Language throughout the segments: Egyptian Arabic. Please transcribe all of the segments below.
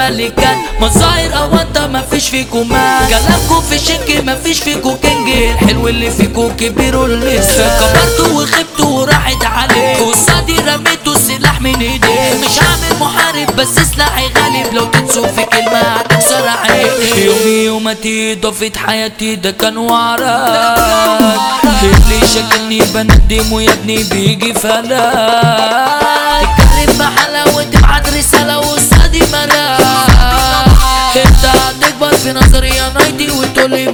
ملكات مظاهر او انت مفيش فيكو مال كلامكو في شك مفيش فيكو كينج الحلو اللي فيكو كبير واللسه كبرتوا وخبتوا وراحت عليك قصادي رميتوا السلاح من ايديك مش هعمل محارب بس سلاحي غالب لو تنسوا في كلمة هتكسر عيني يومي يومتي ضفت حياتي ده كان وعرات اللي شكلني بندم يا ابني بيجي فلاك تتكلم بحلاوة تبعت رسالة وقصادي ملاك انت هتكبر في نظري يا نايتي وتقولي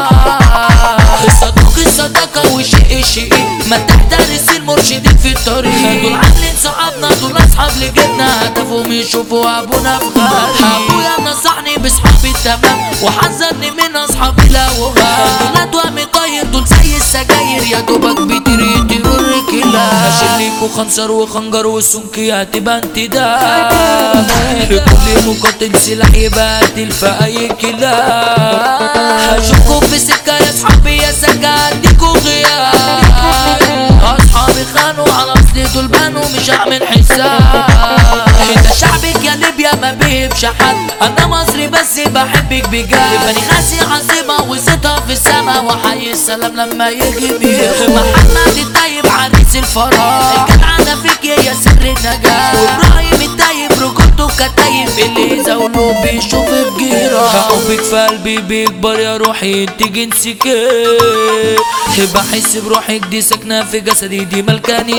معاك الصدوق الصداقة وشيء شيء ما تحترس المرشدين في الطريق دول عاملين صحابنا دول اصحاب لجبنا هدفهم يشوفوا ابونا في غالي ابويا نصحني بصحابي تمام وحذرني من اصحابي لا وغاب دول ادوامي طاير دول زي السجاير يا دوبك بيطير يطيروا الرجلة هشيل ليكوا خنصر وخنجر والسمكي هتبقى انتداب لكل مقاتل سلاح يبقى قتل في اي كلاب هشوفكوا في سكة يا صحابي يا سكة اديكوا غياب اصحابي خانوا على اصلي دول بانوا مش هعمل حساب انت شعبك يا ليبيا ما بيهبش حد انا مصري بس بحبك بجد بني غازي عظيمة وصيتها في السما وحي السلام لما يجي بيه محمد الطيب عريس الفراغ الجدعنة فيك يا سر النجاة وابراهيم الطيب رجولته كتايب اللي زاوله بيشوف بجيرة حبك في قلبي بيكبر يا روحي انت جنسك ايه بحس بروحك دي ساكنة في جسدي دي ملكاني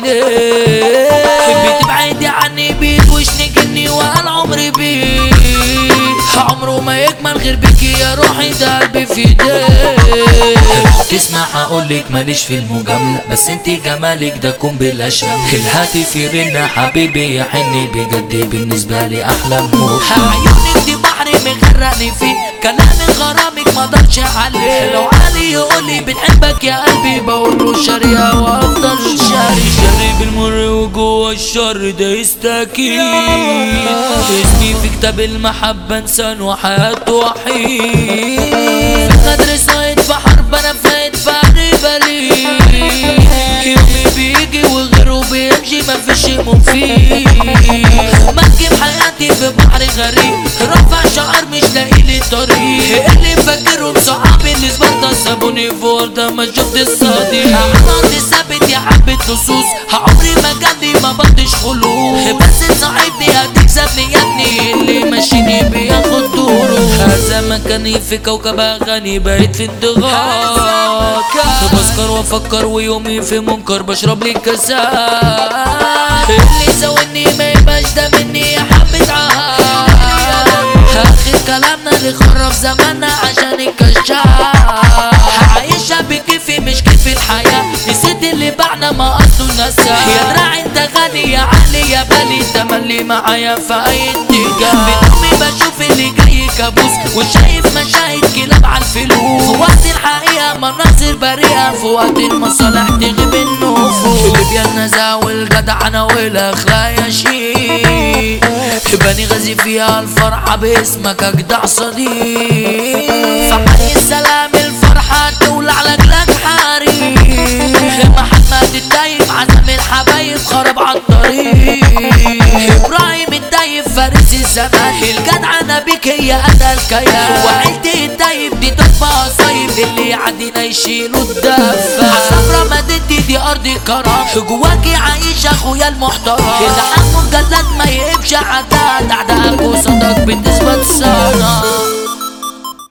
ليه بتبعدي عني بتوشني جني وقال عمري بيك عمره ما يكمل غير بيك يا روحي ده قلبي في ايديك تسمع هقولك ماليش في المجاملة بس انت جمالك ده كون بلا شم الهاتف يرن حبيبي يا حني بجد بالنسبة لي احلى موت عيونك دي بحر مغرقني فيه كلام غرامك ما اقدرش عليه لو علي يقولي بنحبك يا قلبي بقول له شارية وافضل شاري شاري بالمر وجوه الشر ده يستكيد اسمي في كتاب المحبة انسان وحياته وحيد في غدر صايد في حرب انا فايت في بالي يومي بيجي وغيره بيمشي مفيش شيء مفيد مركب حياتي في بحر غريب رافع شعر مش لاقي لي طريق اللي فاكرهم صحابي اللي سبارتا سابوني فوق ده ما شفت الصديق عمري ثابت يا حبة لصوص عمري ما جالي ما بدش خلوص بس تصاحبني هتكسبني يا ابني اللي ماشيني بياخد دوره هذا مكاني في كوكب اغاني بقيت في انضغاط بسكر وافكر ويومي في منكر بشرب لي كاسات اللي زودني ما يبقاش ده مني يا حبة عهد اخر كلامنا اللي خرب زماننا عشان الكشاف هعيشها بكيفي مش كيف الحياة نسيت اللي بعنا ما اصله نسى يا دراع انت غالي يا عقلي يا بالي تملي معايا في اي اتجاه بنومي بشوف اللي جاي كابوس وشايف مشاهد كلاب على الفلوس في وقت الحقيقة مناظر بريئة في وقت المصالح تغيب النفوس ليبيا النزاهة والجدعنة والاخلاق يا شيء بني غازي فيها الفرحة باسمك اجدع صديق فحي السلام الفرحة تولع لك حريق محمد الدايب عزم الحبايب خرب عالطريق ابراهيم الدايب فارس الزمان الجدعنة بيك هي انا الكيان وعيلتي الدايب دي ضفة صيب اللي يعدينا يشيلوا الدفة عصفرة مدينتي دي ارض الكرم جواكي عايش اخويا المحترم كده حقه مجلد ما يهبش عداد اعدائك وصدق بتثبت سنة